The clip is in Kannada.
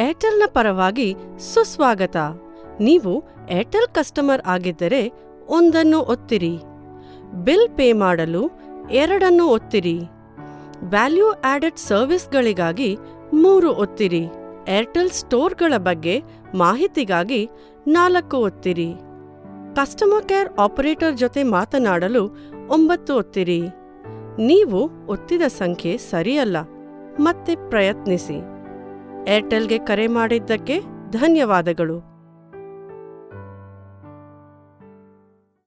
ಏರ್ಟೆಲ್ನ ಪರವಾಗಿ ಸುಸ್ವಾಗತ ನೀವು ಏರ್ಟೆಲ್ ಕಸ್ಟಮರ್ ಆಗಿದ್ದರೆ ಒಂದನ್ನು ಒತ್ತಿರಿ ಬಿಲ್ ಪೇ ಮಾಡಲು ಎರಡನ್ನು ಒತ್ತಿರಿ ವ್ಯಾಲ್ಯೂ ಆಡೆಡ್ ಸರ್ವಿಸ್ಗಳಿಗಾಗಿ ಮೂರು ಒತ್ತಿರಿ ಏರ್ಟೆಲ್ ಸ್ಟೋರ್ಗಳ ಬಗ್ಗೆ ಮಾಹಿತಿಗಾಗಿ ನಾಲ್ಕು ಒತ್ತಿರಿ ಕಸ್ಟಮರ್ ಕೇರ್ ಆಪರೇಟರ್ ಜೊತೆ ಮಾತನಾಡಲು ಒಂಬತ್ತು ಒತ್ತಿರಿ ನೀವು ಒತ್ತಿದ ಸಂಖ್ಯೆ ಸರಿಯಲ್ಲ ಮತ್ತೆ ಪ್ರಯತ್ನಿಸಿ ಏರ್ಟೆಲ್ಗೆ ಕರೆ ಮಾಡಿದ್ದಕ್ಕೆ ಧನ್ಯವಾದಗಳು